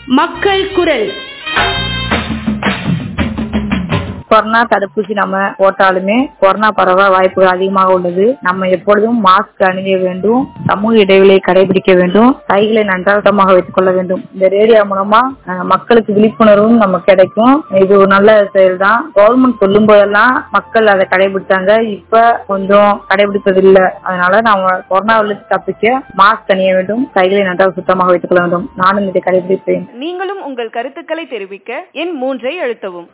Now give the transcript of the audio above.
மக்கள் குரல் கொரோனா தடுப்பூசி நம்ம போட்டாலுமே கொரோனா பரவ வாய்ப்புகள் அதிகமாக உள்ளது நம்ம எப்பொழுதும் மாஸ்க் அணிய வேண்டும் சமூக இடைவெளியை கடைபிடிக்க வேண்டும் கைகளை நன்றாக சுத்தமாக வைத்துக் கொள்ள வேண்டும் இந்த ரேடியோ மூலமா அஹ், மக்களுக்கு விழிப்புணர்வும் நமக்கு கிடைக்கும் இது ஒரு நல்ல செயல் தான் கவர்மெண்ட் சொல்லும் போதெல்லாம் மக்கள் அதை கடைபிடிச்சாங்க இப்ப கொஞ்சம் கடைபிடிப்பது இல்ல அதனால நாம கொரோனாவிலிருந்து தப்பிக்க மாஸ்க் அணிய வேண்டும் கைகளை நன்றாக சுத்தமாக வைத்துக் கொள்ள வேண்டும் நானும் இதை கடைபிடிப்பேன் நீங்களும் உங்கள் கருத்துக்களை தெரிவிக்க எண் மூன்றை அழுத்தவும்